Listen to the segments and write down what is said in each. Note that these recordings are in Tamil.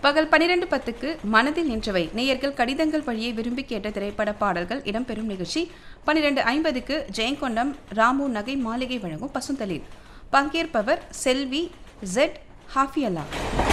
பகல் பனிரெண்டு பத்துக்கு மனதில் நின்றவை நேயர்கள் கடிதங்கள் வழியே விரும்பி கேட்ட திரைப்பட பாடல்கள் இடம்பெறும் நிகழ்ச்சி பனிரெண்டு ஐம்பதுக்கு ஜெயங்கொண்டம் ராமு நகை மாளிகை வழங்கும் பசுந்தளிர் பங்கேற்பவர் செல்வி ஜெட் ஹாஃபியல்லா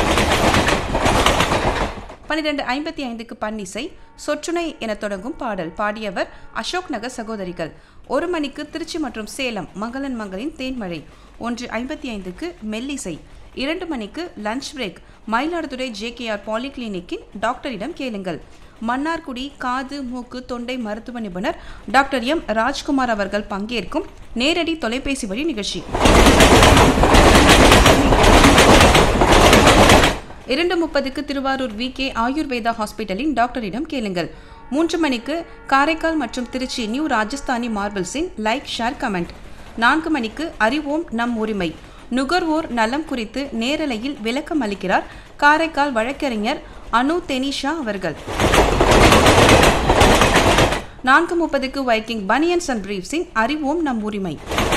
பன்னிரண்டு ஐம்பத்தி ஐந்துக்கு பன்னிசை சொற்றுணை என தொடங்கும் பாடல் பாடியவர் அசோக் நகர் சகோதரிகள் ஒரு மணிக்கு திருச்சி மற்றும் சேலம் மங்களன் மங்களின் தேன்மழை ஒன்று ஐம்பத்தி ஐந்துக்கு மெல்லிசை இரண்டு மணிக்கு லஞ்ச் பிரேக் மயிலாடுதுறை ஜேகேஆர் பாலிகிளினிக்கின் டாக்டரிடம் கேளுங்கள் மன்னார்குடி காது மூக்கு தொண்டை மருத்துவ நிபுணர் டாக்டர் எம் ராஜ்குமார் அவர்கள் பங்கேற்கும் நேரடி தொலைபேசி வழி நிகழ்ச்சி இரண்டு முப்பதுக்கு திருவாரூர் வி கே ஆயுர்வேதா ஹாஸ்பிட்டலின் டாக்டரிடம் கேளுங்கள் மூன்று மணிக்கு காரைக்கால் மற்றும் திருச்சி நியூ ராஜஸ்தானி மார்பிள்ஸின் லைக் ஷேர் கமெண்ட் நான்கு மணிக்கு அறிவோம் நம் உரிமை நுகர்வோர் நலம் குறித்து நேரலையில் விளக்கம் அளிக்கிறார் காரைக்கால் வழக்கறிஞர் அனு தெனிஷா அவர்கள் நான்கு முப்பதுக்கு வைக்கிங் பனியன்ஸ் அண்ட் பிரீஃப்ஸின் அறிவோம் நம் உரிமை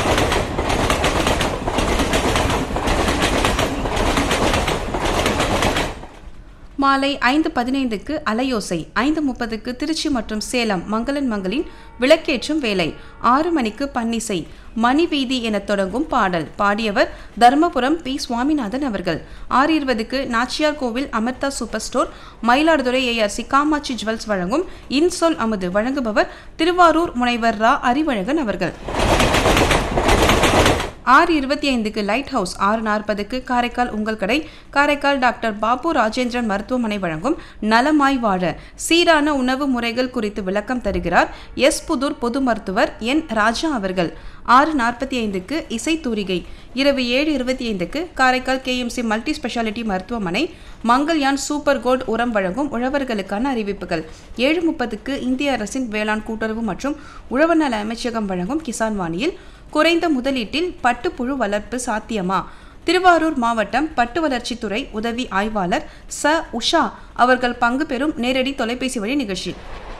மாலை ஐந்து பதினைந்துக்கு அலையோசை ஐந்து முப்பதுக்கு திருச்சி மற்றும் சேலம் மங்களன் மங்களின் விளக்கேற்றும் வேலை ஆறு மணிக்கு பன்னிசை மணி வீதி என தொடங்கும் பாடல் பாடியவர் தர்மபுரம் பி சுவாமிநாதன் அவர்கள் ஆறு இருபதுக்கு Nachiyar Kovil Amirtha super store Mayiladuthurai ARC Kamatchi jewels வழங்கும் இன்சொல் அமுது வழங்குபவர் திருவாரூர் முனைவர் ரா அறிவழகன் அவர்கள் ஆறு இருபத்தி ஐந்துக்கு லைட் ஹவுஸ் ஆறு நாற்பதுக்கு காரைக்கால் உங்கள் கடை காரைக்கால் டாக்டர் பாபு ராஜேந்திரன் மருத்துவமனை வழங்கும் நலமாய் வாழ சீரான உணவு முறைகள் குறித்து விளக்கம் தருகிறார் எஸ் புதூர் பொது மருத்துவர் என் ராஜா அவர்கள் ஆறு நாற்பத்தி ஐந்துக்கு இசை தூரிகை இரவு ஏழு இருபத்தி ஐந்துக்கு காரைக்கால் கேஎம்சி மல்டி ஸ்பெஷாலிட்டி மருத்துவமனை மங்கள்யான் சூப்பர் கோல்ட் உரம் வழங்கும் உழவர்களுக்கான அறிவிப்புகள் ஏழு முப்பதுக்கு இந்திய அரசின் வேளாண் கூட்டுறவு மற்றும் உழவர் நல அமைச்சகம் வழங்கும் கிசான் வாணியில் குறைந்த முதலீட்டில் பட்டுப்புழு வளர்ப்பு சாத்தியமா திருவாரூர் மாவட்டம் பட்டு வளர்ச்சித்துறை உதவி ஆய்வாளர் ச உஷா அவர்கள் பங்கு பெறும் நேரடி தொலைபேசி வழி நிகழ்ச்சி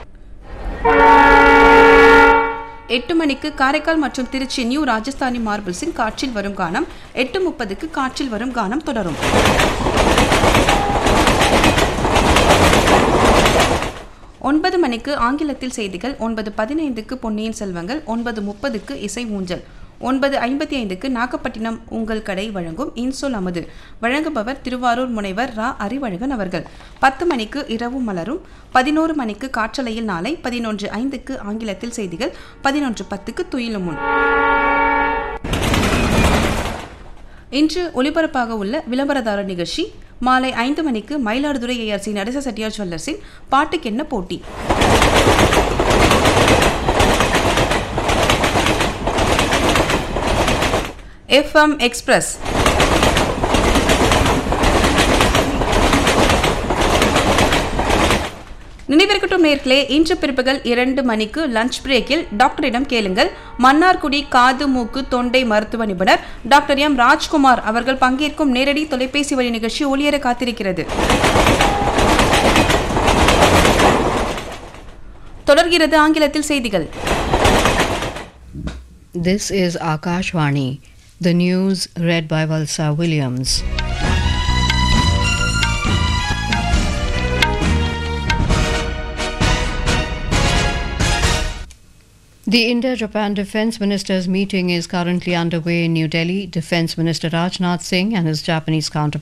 எட்டு மணிக்கு காரைக்கால் மற்றும் திருச்சி நியூ ராஜஸ்தானி மார்பிள்ஸின் காற்றில் வரும் கானம் எட்டு முப்பதுக்கு காற்றில் வரும் கானம் தொடரும் ஒன்பது மணிக்கு ஆங்கிலத்தில் செய்திகள் ஒன்பது பதினைந்துக்கு பொன்னியின் செல்வங்கள் ஒன்பது முப்பதுக்கு இசை ஊஞ்சல் ஒன்பது ஐம்பத்தி ஐந்துக்கு நாகப்பட்டினம் உங்கள் கடை வழங்கும் இன்சொல் அமுது வழங்குபவர் திருவாரூர் முனைவர் ரா அறிவழகன் அவர்கள் பத்து மணிக்கு இரவு மலரும் பதினோரு மணிக்கு காற்றலையில் நாளை பதினொன்று ஐந்துக்கு ஆங்கிலத்தில் செய்திகள் பதினொன்று பத்துக்கு துயிலும் முன் இன்று ஒலிபரப்பாக உள்ள விளம்பரதாரர் நிகழ்ச்சி மாலை ஐந்து மணிக்கு மயிலாடுதுறை ஏஆர்சி நடேச செட்டியார் ஜுவல்லர்ஸின் பாட்டுக்கென்ன போட்டி எஃப்எம் எக்ஸ்பிரஸ் நினைவிருக்கட்டும் நேர்களே இன்று பிற்பகல் இரண்டு மணிக்கு லஞ்ச் பிரேக்கில் டாக்டரிடம் கேளுங்கள் மன்னார்குடி காது மூக்கு தொண்டை மருத்துவ நிபுணர் டாக்டர் எம் ராஜ்குமார் அவர்கள் பங்கேற்கும் நேரடி தொலைபேசி வழி நிகழ்ச்சி ஒளியர காத்திருக்கிறது தொடர்கிறது ஆங்கிலத்தில் செய்திகள் This is Akashvani. The news read by Valsa Williams. The India Japan Defense Ministers meeting is currently underway in New Delhi. Defense Minister Rajnath Singh and his Japanese counterpart